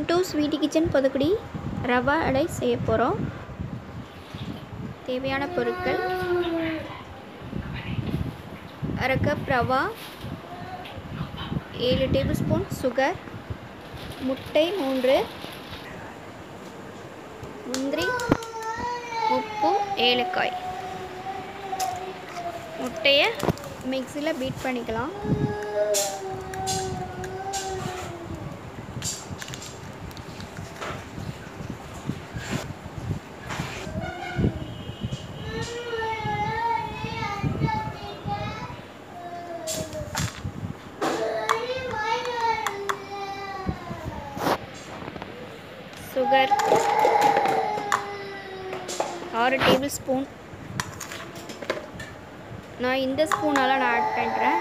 to sweety kitchen புதுக்குடி ரவா அடை செய்ய போகிறோம் தேவையான பொருட்கள் அரை கப் ரவா ஏழு டேபிள் ஸ்பூன் சுகர் முட்டை மூன்று முந்திரி உப்பு ஏலக்காய் முட்டையை மிக்சியில் பீட் பண்ணிக்கலாம் சுகர் ஆறு டேபிள் ஸ்பூன் நான் இந்த ஸ்பூனால் நான் ஆட் பண்ணுறேன்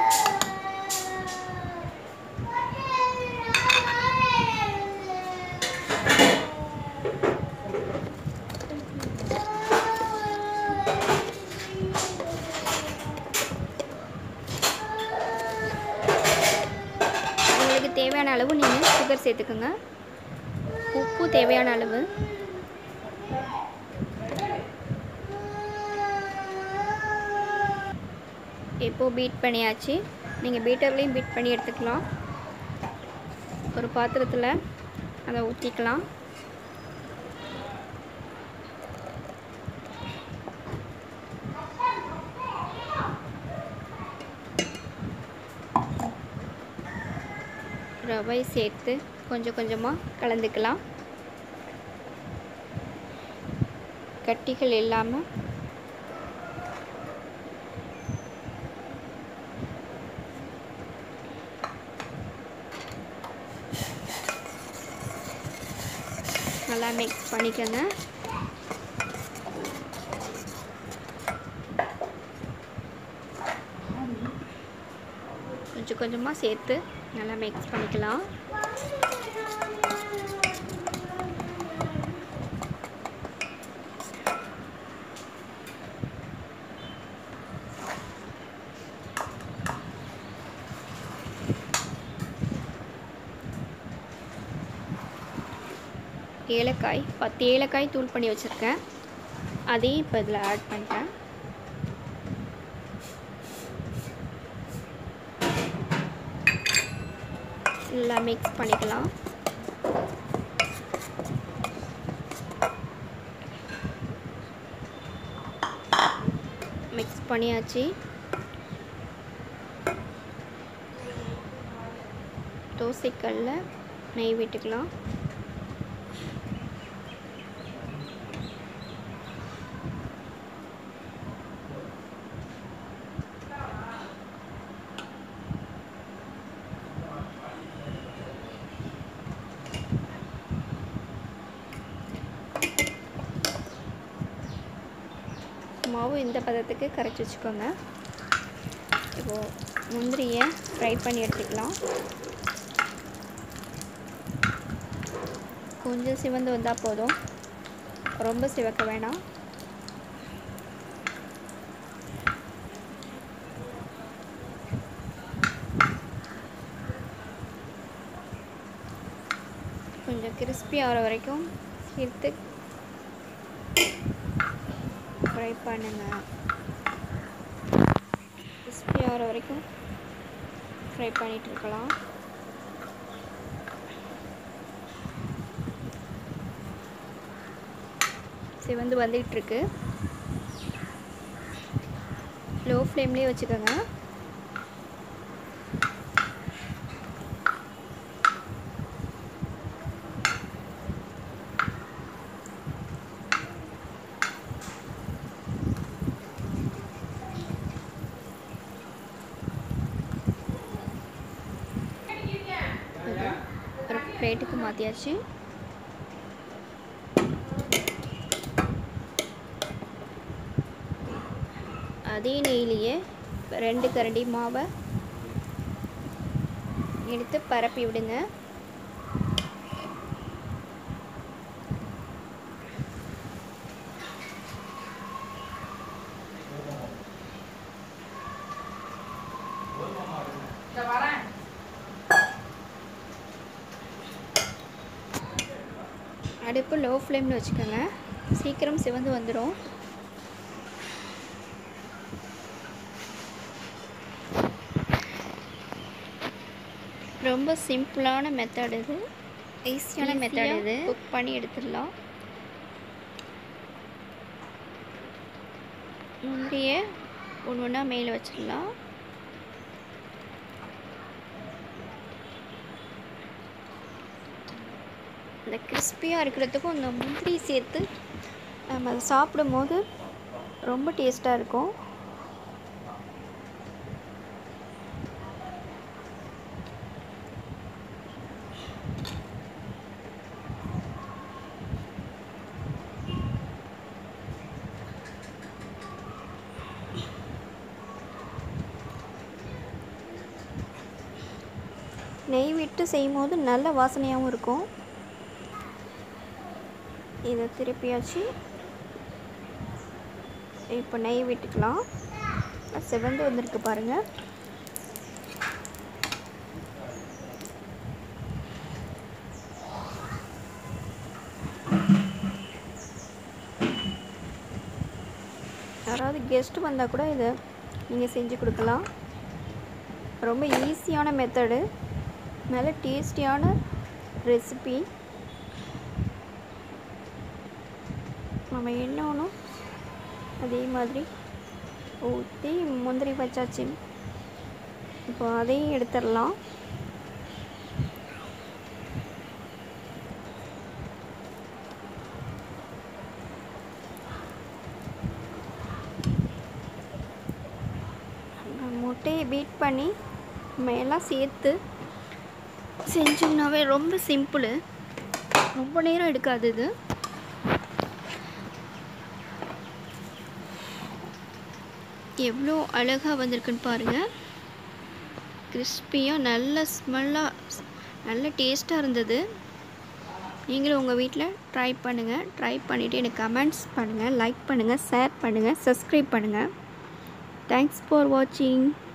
உங்களுக்கு தேவையான அளவு நீங்கள் சுகர் சேர்த்துக்கோங்க உப்பு தேவையான அளவு இப்போது பீட் பண்ணியாச்சு நீங்கள் பீட்டர்லேயும் பீட் பண்ணி எடுத்துக்கலாம் ஒரு பாத்திரத்தில் அதை ஊற்றிக்கலாம் ரவை சேர்த்து கொஞ்சம் கொஞ்சமாக கலந்துக்கலாம் கட்டிகள் இல்லாமல் நல்லா மிக்ஸ் பண்ணிக்கோங்க கொஞ்சம் கொஞ்சமாக சேர்த்து நல்லா மிக்ஸ் பண்ணிக்கலாம் ஏலக்காய் பத்து ஏலக்காய் தூள் பண்ணி வச்சுருக்கேன் அதையும் இப்போ இதில் ஆட் பண்ணிட்டேன் நல்லா மிக்ஸ் பண்ணிக்கலாம் மிக்ஸ் பண்ணியாச்சு தோசைக்கல்ல நெய் விட்டுக்கலாம் மாவு இந்த பதத்துக்கு கரைச்சி வச்சுக்கோங்க இப்போது முந்திரியை ஃப்ரை பண்ணி எடுத்துக்கலாம் கொஞ்சம் சிவந்து வந்தால் போதும் ரொம்ப சிவக்க வேணாம் கொஞ்சம் கிறிஸ்பி ஆகிற வரைக்கும் சேர்த்து ஃப்ரை பண்ணுங்க கிறிஸ்பி ஆகிற வரைக்கும் ஃப்ரை பண்ணிகிட்டு இருக்கலாம் சிவந்து வந்துகிட்ருக்கு லோ ஃப்ளேம்லேயே வச்சுக்கோங்க ஒரு பிளேட்டுக்கு மாற்றியாச்சு அதே நெய்லேயே ரெண்டு கரண்டி மாவை எடுத்து பரப்பி விடுங்க அடுப்பு லோ ஃப்ளேமில் வச்சுக்கோங்க சீக்கிரம் சிவந்து வந்துடும் ரொம்ப சிம்பிளான மெத்தட் இது ஈஸியான மெத்தட் இது குக் பண்ணி எடுத்துடலாம் முந்திரியை ஒன்று ஒன்றா மேலே வச்சிடலாம் இந்த கிறிஸ்பியாக இருக்கிறதுக்கும் இந்த முந்திரி சேர்த்து நம்ம அதை சாப்பிடும் போது ரொம்ப டேஸ்ட்டாக இருக்கும் நெய் விட்டு செய்யும் போது நல்ல வாசனையாகவும் இருக்கும் இதை திருப்பியாச்சு இப்போ நெய் விட்டுக்கலாம் செவந்து வந்திருக்கு பாருங்கள் யாராவது கெஸ்ட் வந்தால் கூட இதை நீங்கள் செஞ்சு கொடுக்கலாம் ரொம்ப ஈஸியான மெத்தடு நல்ல டேஸ்டியான ரெசிபி நம்ம என்ன ஒன்றும் அதே மாதிரி ஊற்றி முந்திரி வச்சாச்சு இப்போ அதையும் எடுத்துடலாம் முட்டையை பீட் பண்ணி நம்ம எல்லாம் சேர்த்து செஞ்சோம்னாவே ரொம்ப சிம்பிள் ரொம்ப நேரம் எடுக்காது இது எவ்வளோ அழகாக வந்திருக்குன்னு பாருங்கள் கிறிஸ்பியாக நல்ல ஸ்மெல்லாக நல்ல டேஸ்ட்டாக இருந்தது நீங்களும் உங்கள் வீட்டில் ட்ரை பண்ணுங்கள் ட்ரை பண்ணிவிட்டு எனக்கு கமெண்ட்ஸ் பண்ணுங்கள் லைக் பண்ணுங்கள் ஷேர் பண்ணுங்கள் சப்ஸ்கிரைப் பண்ணுங்கள் தேங்க்ஸ் ஃபார் வாட்சிங்